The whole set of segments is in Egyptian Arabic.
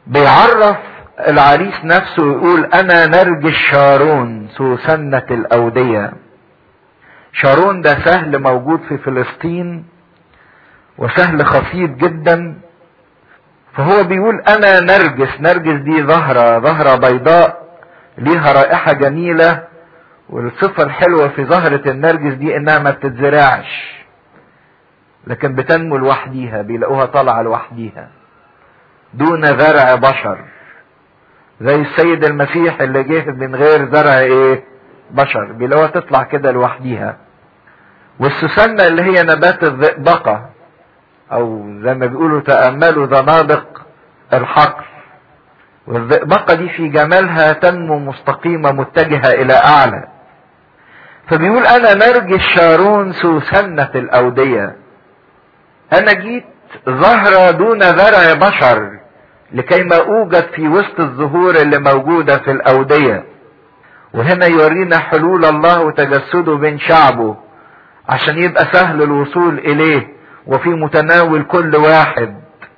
بيعرف العريس نفسه ويقول انا نرجس شارون سوسنة الاودية شارون ده سهل موجود في فلسطين وسهل خفيف جدا فهو بيقول انا نرجس نرجس دي زهرة زهرة بيضاء ليها رائحة جميلة والصفة الحلوة في زهرة النرجس دي انها ما بتتزرعش لكن بتنمو لوحديها بيلاقوها طالعة لوحديها دون زرع بشر زي السيد المسيح اللي جه من غير زرع ايه بشر بيلاقوها تطلع كده لوحديها والسوسنة اللي هي نبات الزئبقة او زي ما بيقولوا تأملوا زنادق الحقل والزئبقة دي في جمالها تنمو مستقيمة متجهة الى اعلى فبيقول انا نرجس شارون سوسنة الاودية انا جيت زهرة دون زرع بشر لكي ما اوجد في وسط الزهور اللي موجودة في الاودية وهنا يورينا حلول الله وتجسده بين شعبه عشان يبقى سهل الوصول اليه وفي متناول كل واحد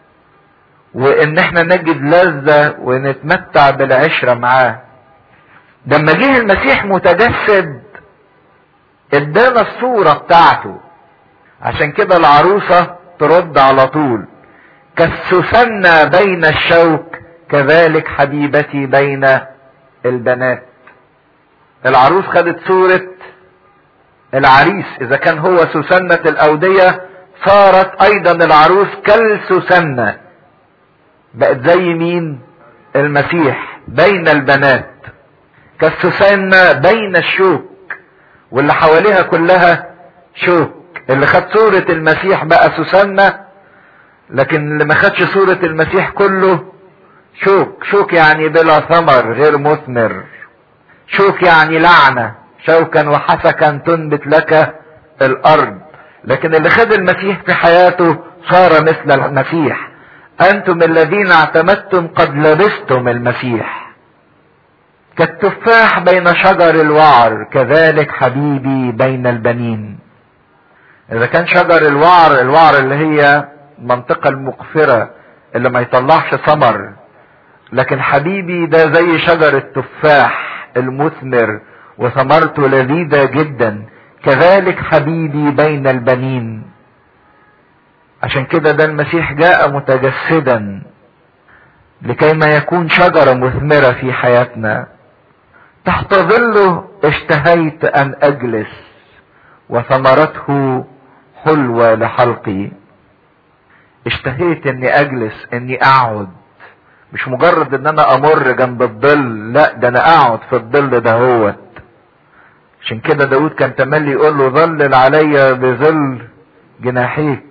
وان احنا نجد لذة ونتمتع بالعشرة معاه لما جه المسيح متجسد ادانا الصورة بتاعته عشان كده العروسة ترد على طول كالسسنة بين الشوك كذلك حبيبتي بين البنات العروس خدت صورة العريس اذا كان هو سسنة الاودية صارت ايضا العروس كالسسنة بقت زي مين المسيح بين البنات كالسسنة بين الشوك واللي حواليها كلها شوك اللي خد صورة المسيح بقى سسنة لكن اللي ما خدش صورة المسيح كله شوك شوك يعني بلا ثمر غير مثمر شوك يعني لعنة شوكا وحسكا تنبت لك الارض لكن اللي خد المسيح في حياته صار مثل المسيح انتم الذين اعتمدتم قد لبستم المسيح كالتفاح بين شجر الوعر كذلك حبيبي بين البنين اذا كان شجر الوعر الوعر اللي هي المنطقة المقفرة اللي ما يطلعش ثمر لكن حبيبي ده زي شجر التفاح المثمر وثمرته لذيذة جدا كذلك حبيبي بين البنين عشان كده ده المسيح جاء متجسدا لكي ما يكون شجرة مثمرة في حياتنا تحت ظله اشتهيت ان اجلس وثمرته حلوة لحلقي اشتهيت اني اجلس اني اقعد مش مجرد ان انا امر جنب الظل لا ده انا اقعد في الظل ده هو عشان كده داود كان تملي يقول له ظلل علي بظل جناحيك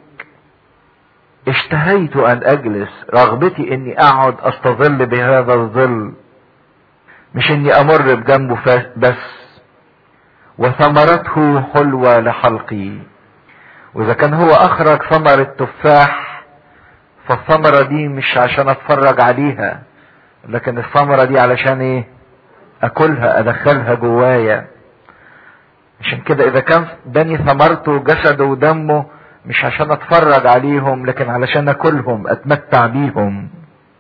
اشتهيت ان اجلس رغبتي اني اقعد استظل بهذا الظل مش اني امر بجنبه بس وثمرته حلوة لحلقي واذا كان هو اخرج ثمر التفاح فالثمرة دي مش عشان اتفرج عليها لكن الثمرة دي علشان ايه اكلها ادخلها جوايا عشان كده اذا كان داني ثمرته جسده ودمه مش عشان اتفرج عليهم لكن علشان اكلهم اتمتع بيهم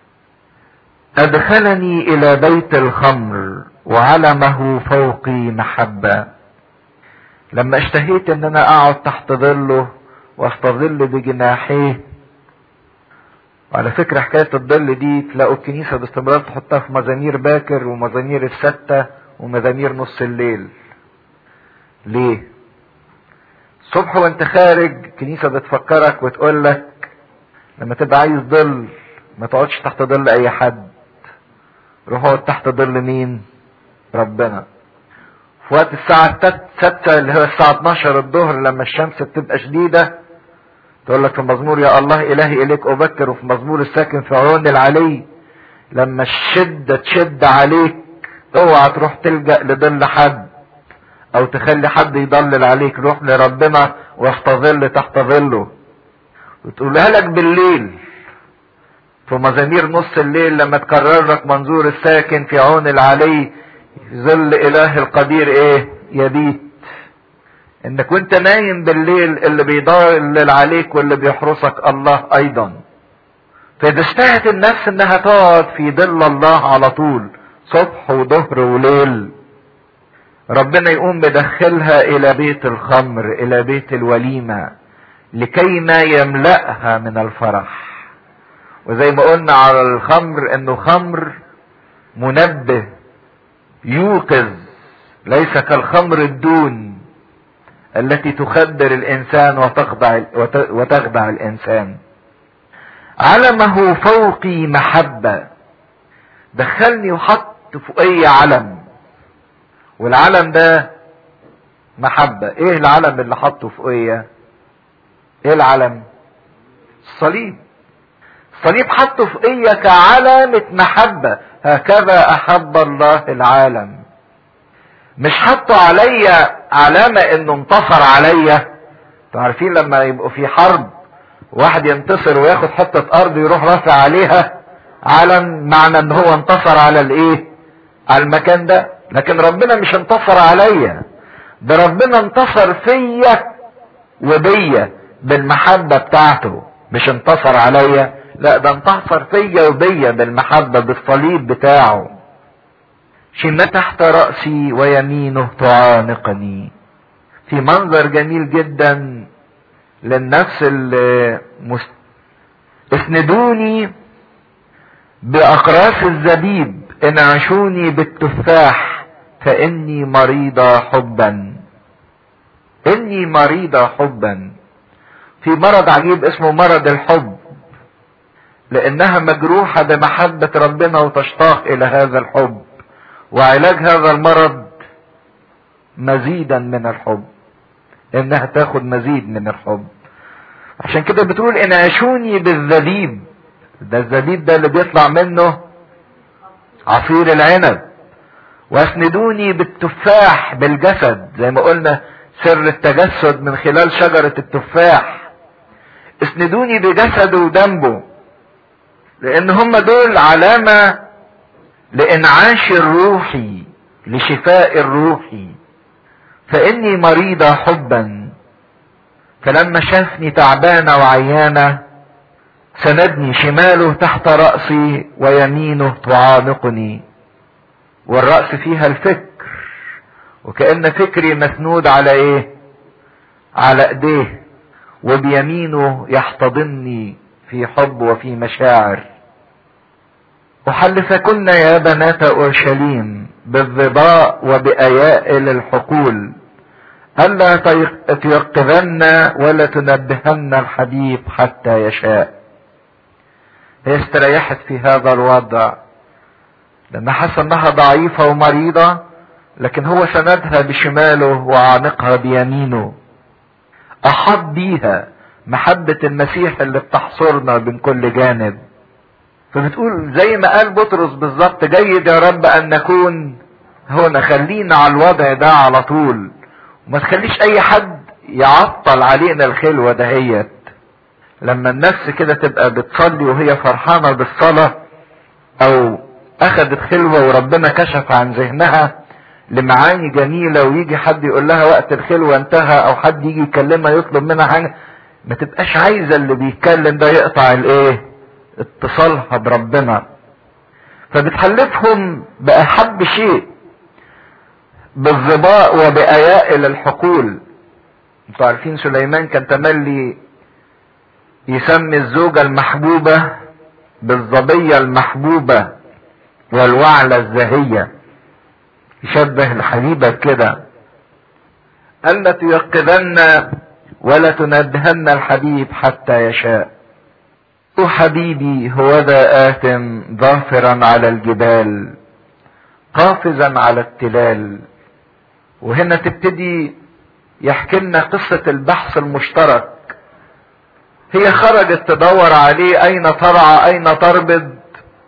ادخلني الى بيت الخمر وعلمه فوقي محبة لما اشتهيت ان انا اقعد تحت ظله واستظل بجناحيه وعلى فكرة حكاية الظل دي تلاقوا الكنيسة باستمرار تحطها في مزامير باكر ومزامير الستة ومزامير نص الليل ليه الصبح وانت خارج كنيسة بتفكرك وتقول لك لما تبقى عايز ظل ما تقعدش تحت ظل اي حد روح اقعد تحت ظل مين ربنا في وقت الساعة الستة اللي هو الساعة 12 الظهر لما الشمس بتبقى شديدة تقول لك في مزمور يا الله الهي اليك ابكر وفي مزمور الساكن في عيون العلي لما الشدة تشد عليك اوعى تروح تلجأ لظل حد او تخلي حد يضلل عليك روح لربنا واستظل تحت ظله وتقولها لك بالليل في مزامير نص الليل لما تكرر لك منظور الساكن في عون العلي ظل اله القدير ايه يبيت انك وانت نايم بالليل اللي بيضلل عليك واللي بيحرسك الله ايضا فتشتهت النفس انها تقعد في ظل الله على طول صبح وظهر وليل ربنا يقوم مدخلها الى بيت الخمر الى بيت الوليمه لكي ما يملأها من الفرح وزي ما قلنا على الخمر انه خمر منبه يوقظ ليس كالخمر الدون التي تخدر الانسان وتخضع وتخدع الانسان علمه فوقي محبة دخلني وحط فوقي علم والعلم ده محبة ايه العلم اللي حطه فوقيا ايه العلم الصليب الصليب حطه فوقيا كعلامة محبة هكذا احب الله العالم مش حطوا عليا علامة انه انتصر عليا انتوا عارفين لما يبقوا في حرب واحد ينتصر وياخد حتة ارض يروح رافع عليها علم معنى ان هو انتصر على الايه على المكان ده لكن ربنا مش انتصر عليا ده ربنا انتصر فيا وبيا بالمحبة بتاعته مش انتصر عليا لا ده انتصر فيا وبيا بالمحبة بالصليب بتاعه شمة تحت رأسي ويمينه تعانقني في منظر جميل جدا للنفس اللي مست... اسندوني بأقراص الزبيب انعشوني بالتفاح فإني مريضة حبا إني مريضة حبا في مرض عجيب اسمه مرض الحب لأنها مجروحة بمحبة ربنا وتشتاق إلى هذا الحب وعلاج هذا المرض مزيدا من الحب انها تاخد مزيد من الحب عشان كده بتقول انعشوني بالزبيب ده الزبيب ده اللي بيطلع منه عصير العنب واسندوني بالتفاح بالجسد زي ما قلنا سر التجسد من خلال شجرة التفاح اسندوني بجسده ودمه لان هم دول علامة لانعاش الروحي لشفاء الروحي فاني مريضة حبا فلما شافني تعبانة وعيانة سندني شماله تحت رأسي ويمينه تعانقني والرأس فيها الفكر وكأن فكري مسنود على ايه على ايديه وبيمينه يحتضني في حب وفي مشاعر أحلفكن يا بنات أورشليم بالظباء وبأيائل الحقول ألا تيقظن ولا تنبهن الحبيب حتى يشاء هي استريحت في هذا الوضع لما حس انها ضعيفة ومريضة لكن هو سندها بشماله وعانقها بيمينه احط بيها محبة المسيح اللي بتحصرنا من كل جانب فبتقول زي ما قال بطرس بالظبط جيد يا رب ان نكون هنا خلينا على الوضع ده على طول وما تخليش اي حد يعطل علينا الخلوة دهيت لما النفس كده تبقى بتصلي وهي فرحانة بالصلاة او اخذت خلوة وربنا كشف عن ذهنها لمعاني جميلة ويجي حد يقول لها وقت الخلوة انتهى او حد يجي يكلمها يطلب منها حاجة ما تبقاش عايزة اللي بيتكلم ده يقطع الايه اتصالها بربنا فبتحلفهم بأحب شيء بالظباء وبأيائل الحقول انتوا عارفين سليمان كان تملي يسمي الزوجة المحبوبة بالظبية المحبوبة والوعلة الزهية يشبه الحبيبة كده ألا تيقظن ولا تنبهن الحبيب حتى يشاء حبيبي هو ذا آثم ظافرا على الجبال قافزا على التلال وهنا تبتدي يحكي لنا قصة البحث المشترك هي خرجت تدور عليه اين ترعى اين تربض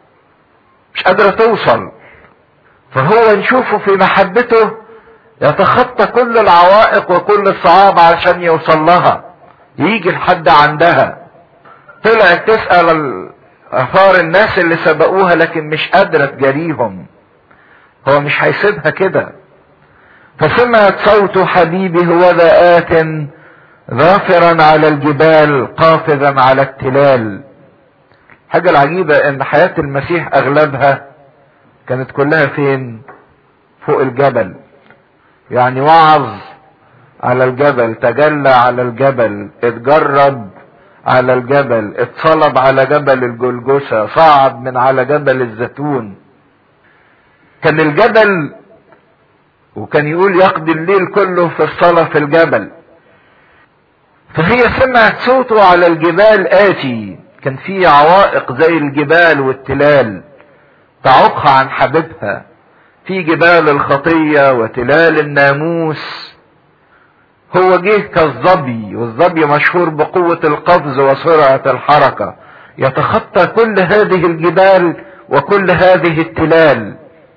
مش قادرة توصل فهو نشوفه في محبته يتخطى كل العوائق وكل الصعاب عشان يوصل لها يجي لحد عندها طلعت تسأل اثار الناس اللي سبقوها لكن مش قادرة تجاريهم هو مش هيسيبها كده فسمعت صوت حبيبي هو ذا آت ظافرا على الجبال قافزا على التلال حاجة العجيبة ان حياة المسيح اغلبها كانت كلها فين فوق الجبل يعني وعظ على الجبل تجلى على الجبل اتجرب على الجبل اتصلب على جبل الجلجسة صعد من على جبل الزيتون كان الجبل وكان يقول يقضي الليل كله في الصلاة في الجبل فهي سمعت صوته على الجبال آتي كان في عوائق زي الجبال والتلال تعوقها عن حبيبها في جبال الخطية وتلال الناموس هو جه كالظبي والظبي مشهور بقوة القفز وسرعة الحركة يتخطى كل هذه الجبال وكل هذه التلال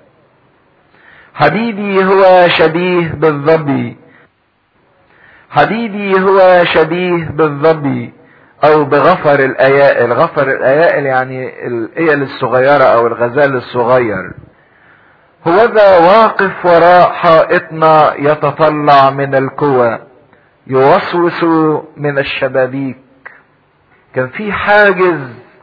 حبيبي هو شبيه بالظبي حبيبي هو شبيه بالظبي او بغفر الايائل غفر الايائل يعني الايل الصغيرة او الغزال الصغير هو ذا واقف وراء حائطنا يتطلع من الكوى يوسوس من الشبابيك كان في حاجز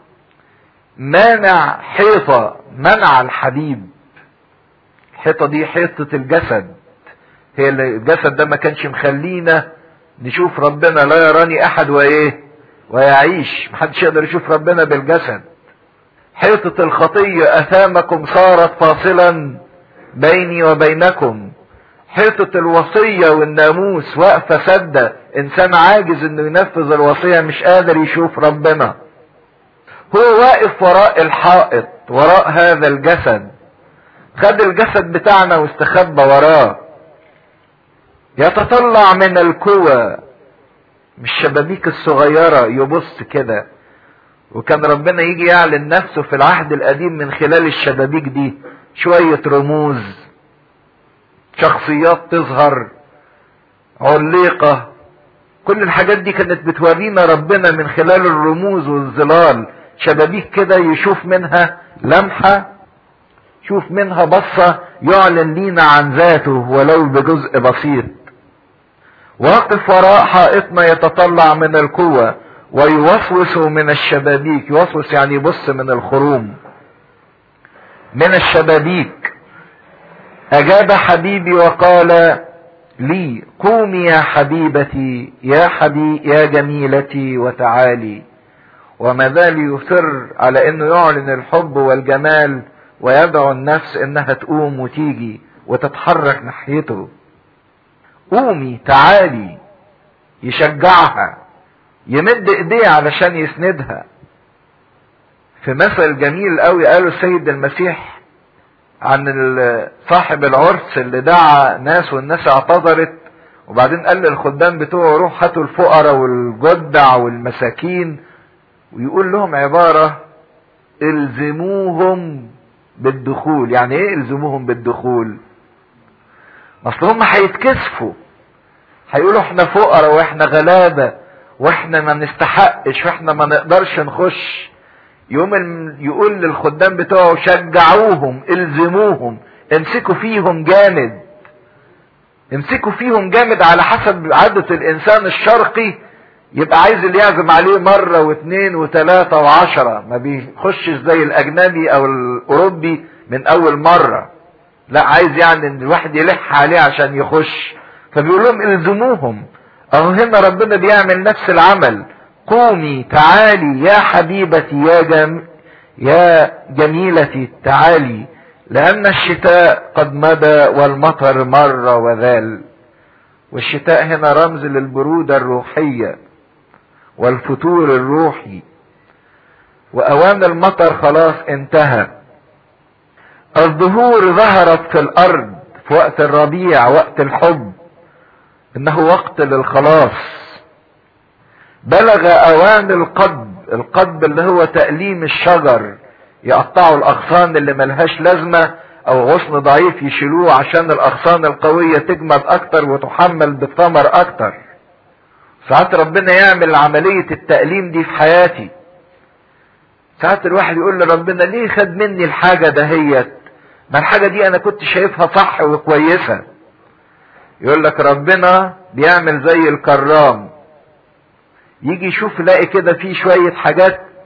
مانع حيطة منع الحبيب الحيطة دي حيطة الجسد هي اللي الجسد ده ما كانش مخلينا نشوف ربنا لا يراني احد وايه ويعيش محدش يقدر يشوف ربنا بالجسد حيطة الخطية اثامكم صارت فاصلا بيني وبينكم حيطة الوصية والناموس واقفة سدة انسان عاجز انه ينفذ الوصية مش قادر يشوف ربنا هو واقف وراء الحائط وراء هذا الجسد خد الجسد بتاعنا واستخبى وراه يتطلع من الكوى مش الشبابيك الصغيرة يبص كده وكان ربنا يجي يعلن نفسه في العهد القديم من خلال الشبابيك دي شوية رموز شخصيات تظهر عليقة كل الحاجات دي كانت بتورينا ربنا من خلال الرموز والظلال شبابيك كده يشوف منها لمحة شوف منها بصة يعلن لينا عن ذاته ولو بجزء بسيط واقف وراء حائطنا يتطلع من القوة ويوسوس من الشبابيك يوسوس يعني يبص من الخروم من الشبابيك اجاب حبيبي وقال لي قومي يا حبيبتي يا حبي يا جميلتي وتعالي وما زال يصر على انه يعلن الحب والجمال ويدعو النفس انها تقوم وتيجي وتتحرك ناحيته قومي تعالي يشجعها يمد ايديه علشان يسندها في مثل جميل قوي قاله السيد المسيح عن صاحب العرس اللي دعا ناس والناس اعتذرت وبعدين قال للخدام بتوعه روح هاتوا الفقراء والجدع والمساكين ويقول لهم عبارة الزموهم بالدخول يعني ايه الزموهم بالدخول اصل هم هيتكسفوا هيقولوا احنا فقراء واحنا غلابة واحنا ما نستحقش واحنا ما نقدرش نخش يقوم يقول للخدام بتوعه شجعوهم الزموهم امسكوا فيهم جامد امسكوا فيهم جامد على حسب عادة الانسان الشرقي يبقى عايز اللي يعزم عليه مرة واثنين وثلاثة وعشرة ما بيخشش زي الاجنبي او الاوروبي من اول مرة لا عايز يعني ان الواحد يلح عليه عشان يخش فبيقول لهم الزموهم اهو هنا ربنا بيعمل نفس العمل قومي تعالي يا حبيبتي يا جم... يا جميلتي تعالي لأن الشتاء قد مضى والمطر مر وذال والشتاء هنا رمز للبرودة الروحية والفتور الروحي وأوان المطر خلاص انتهى الزهور ظهرت في الأرض في وقت الربيع وقت الحب إنه وقت للخلاص بلغ اوان القضب القضب اللي هو تأليم الشجر يقطعوا الاغصان اللي ملهاش لازمة او غصن ضعيف يشيلوه عشان الاغصان القوية تجمد اكتر وتحمل بالثمر اكتر ساعات ربنا يعمل عملية التأليم دي في حياتي ساعات الواحد يقول لربنا ليه خد مني الحاجة دهيت ما الحاجة دي انا كنت شايفها صح وكويسة يقول لك ربنا بيعمل زي الكرام يجي يشوف يلاقي كده في شوية حاجات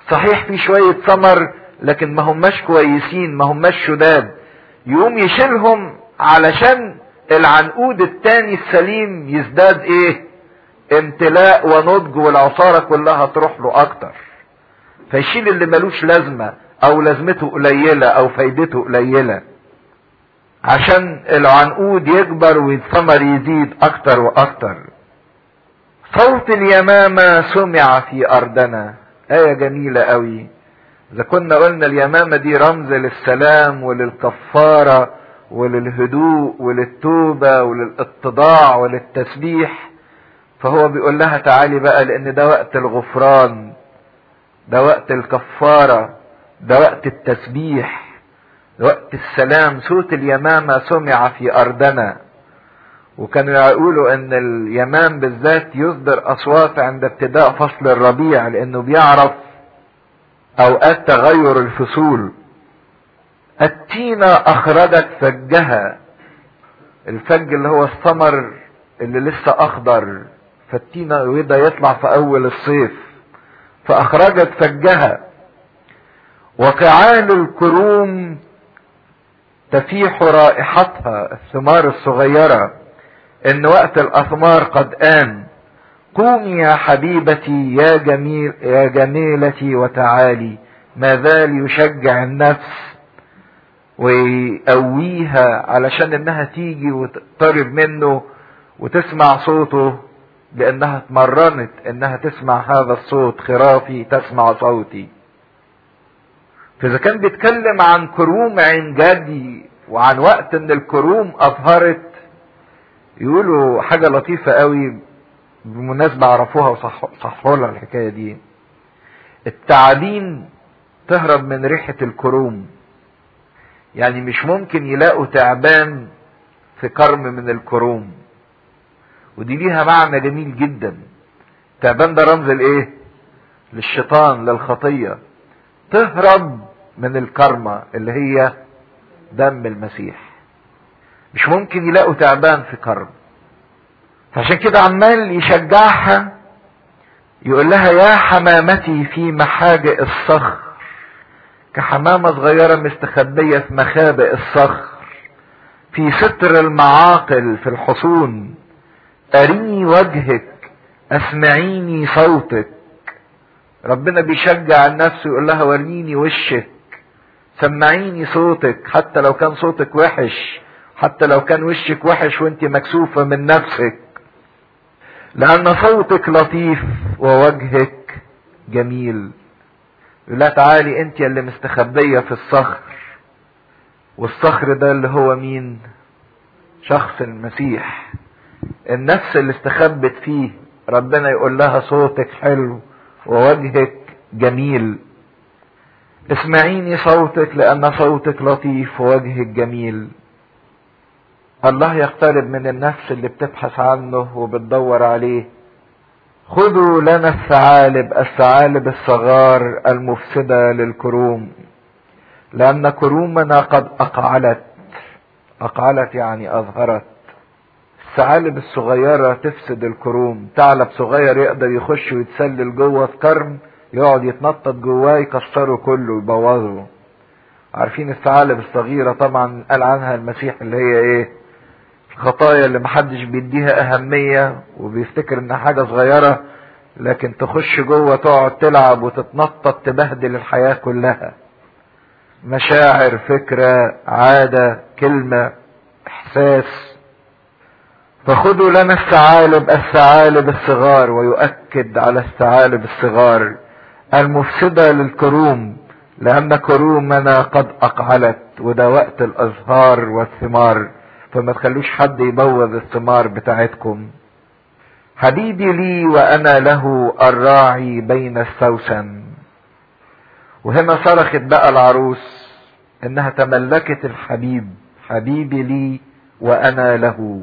صحيح في شوية ثمر لكن ما هماش كويسين ما هماش شداد يقوم يشيلهم علشان العنقود التاني السليم يزداد ايه امتلاء ونضج والعصارة كلها تروح له اكتر فيشيل اللي ملوش لازمة او لازمته قليلة او فايدته قليلة عشان العنقود يكبر والثمر يزيد اكتر واكتر صوت اليمامة سمع في ارضنا ايه جميلة قوي اذا كنا قلنا اليمامة دي رمز للسلام وللكفارة وللهدوء وللتوبة وللاتضاع وللتسبيح فهو بيقول لها تعالي بقى لان ده وقت الغفران ده وقت الكفارة ده وقت التسبيح ده وقت السلام صوت اليمامة سمع في ارضنا وكانوا يقولوا ان اليمام بالذات يصدر اصوات عند ابتداء فصل الربيع لانه بيعرف اوقات تغير الفصول التينة اخرجت فجها الفج اللي هو الثمر اللي لسه اخضر فالتينة يبدا يطلع في اول الصيف فاخرجت فجها وقعان الكروم تفيح رائحتها الثمار الصغيرة ان وقت الاثمار قد ان قومي يا حبيبتي يا جميل يا جميلتي وتعالي ما زال يشجع النفس ويقويها علشان انها تيجي وتقترب منه وتسمع صوته لانها اتمرنت انها تسمع هذا الصوت خرافي تسمع صوتي فاذا كان بيتكلم عن كروم عين جدي وعن وقت ان الكروم اظهرت يقولوا حاجة لطيفة قوي بالمناسبة عرفوها وصححوا لها الحكاية دي التعابين تهرب من ريحة الكروم يعني مش ممكن يلاقوا تعبان في كرم من الكروم ودي ليها معنى جميل جدا تعبان ده رمز الايه للشيطان للخطية تهرب من الكرمة اللي هي دم المسيح مش ممكن يلاقوا تعبان في كرم فعشان كده عمال يشجعها يقول لها يا حمامتي في محاجئ الصخر كحمامة صغيرة مستخبية في مخابئ الصخر في ستر المعاقل في الحصون أريني وجهك أسمعيني صوتك ربنا بيشجع النفس ويقول لها وريني وشك سمعيني صوتك حتى لو كان صوتك وحش حتى لو كان وشك وحش وانت مكسوفة من نفسك لأن صوتك لطيف ووجهك جميل لا تعالي انت اللي مستخبية في الصخر والصخر ده اللي هو مين شخص المسيح النفس اللي استخبت فيه ربنا يقول لها صوتك حلو ووجهك جميل اسمعيني صوتك لان صوتك لطيف ووجهك جميل الله يقترب من النفس اللي بتبحث عنه وبتدور عليه خذوا لنا الثعالب الثعالب الصغار المفسدة للكروم لأن كرومنا قد أقعلت أقعلت يعني أظهرت الثعالب الصغيرة تفسد الكروم ثعلب صغير يقدر يخش ويتسلل جوه في كرم يقعد يتنطط جواه يكسره كله يبوظه عارفين الثعالب الصغيرة طبعا قال عنها المسيح اللي هي ايه الخطايا اللي محدش بيديها اهمية وبيفتكر انها حاجة صغيرة لكن تخش جوه تقعد تلعب وتتنطط تبهدل الحياة كلها مشاعر فكرة عادة كلمة احساس فخذوا لنا الثعالب الثعالب الصغار ويؤكد على الثعالب الصغار المفسدة للكروم لأن كرومنا قد أقعلت وده وقت الأزهار والثمار فما تخلوش حد يبوظ الثمار بتاعتكم حبيبي لي وأنا له الراعي بين السوسن وهنا صرخت بقى العروس انها تملكت الحبيب حبيبي لي وانا له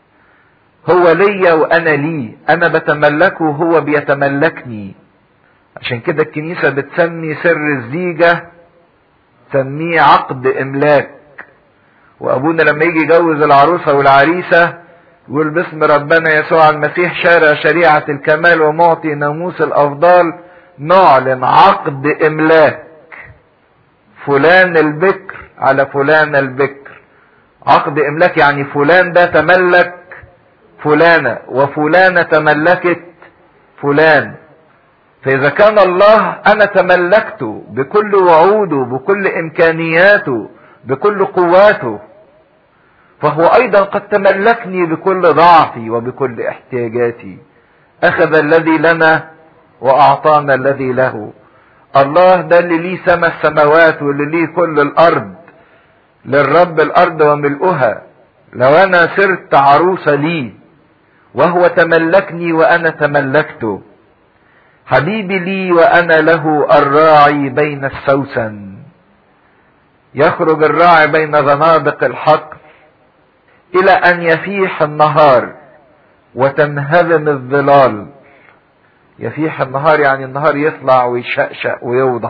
هو ليا وانا لي انا بتملكه وهو بيتملكني عشان كده الكنيسة بتسمي سر الزيجة تسميه عقد املاك وابونا لما يجي يجوز العروسة والعريسة يقول باسم ربنا يسوع المسيح شارع شريعة الكمال ومعطي ناموس الافضال نعلن عقد املاك فلان البكر على فلان البكر عقد املاك يعني فلان ده تملك فلانة وفلانة تملكت فلان فاذا كان الله انا تملكته بكل وعوده بكل امكانياته بكل قواته فهو ايضا قد تملكني بكل ضعفي وبكل احتياجاتي اخذ الذي لنا واعطانا الذي له الله ده اللي ليه سما السماوات واللي ليه كل الارض للرب الارض وملؤها لو انا صرت عروسه ليه وهو تملكني وانا تملكته حبيبي لي وانا له الراعي بين السوسن يخرج الراعي بين زنادق الحقل الى ان يفيح النهار وتنهزم الظلال يفيح النهار يعني النهار يطلع ويشقشق ويوضح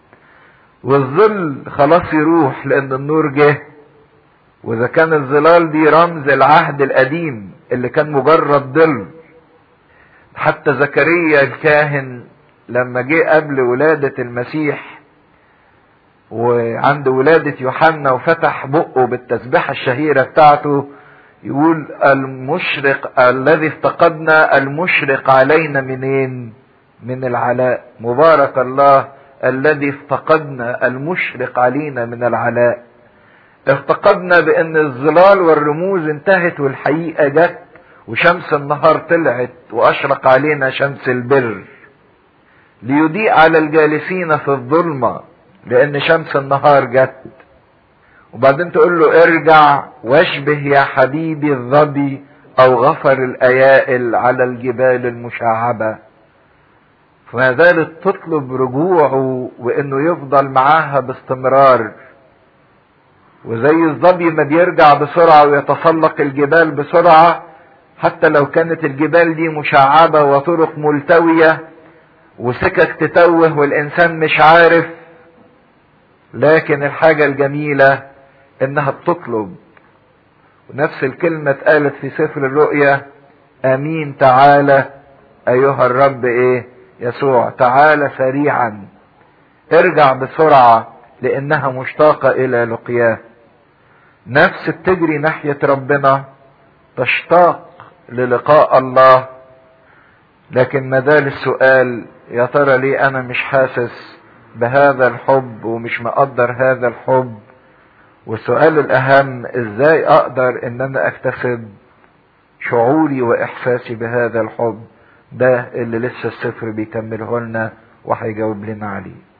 والظل خلاص يروح لان النور جه واذا كان الظلال دي رمز العهد القديم اللي كان مجرد ظل حتى زكريا الكاهن لما جه قبل ولادة المسيح وعند ولادة يوحنا وفتح بقه بالتسبيحة الشهيرة بتاعته يقول المشرق الذي افتقدنا المشرق علينا منين من العلاء مبارك الله الذي افتقدنا المشرق علينا من العلاء افتقدنا بان الظلال والرموز انتهت والحقيقة جت وشمس النهار طلعت واشرق علينا شمس البر ليضيء على الجالسين في الظلمة لان شمس النهار جت وبعدين تقول له ارجع واشبه يا حبيبي الظبي او غفر الايائل على الجبال المشعبة فما زالت تطلب رجوعه وانه يفضل معاها باستمرار وزي الظبي ما بيرجع بسرعة ويتسلق الجبال بسرعة حتى لو كانت الجبال دي مشعبة وطرق ملتوية وسكك تتوه والانسان مش عارف لكن الحاجة الجميلة انها بتطلب ونفس الكلمة اتقالت في سفر الرؤيا امين تعالى ايها الرب ايه يسوع تعالى سريعا ارجع بسرعة لانها مشتاقة الى لقياه نفس بتجري ناحية ربنا تشتاق للقاء الله لكن ما زال السؤال يا ترى ليه انا مش حاسس بهذا الحب ومش مقدر هذا الحب والسؤال الاهم ازاي اقدر ان انا اكتسب شعوري واحساسي بهذا الحب ده اللي لسه السفر بيكمله لنا وهيجاوب لنا عليه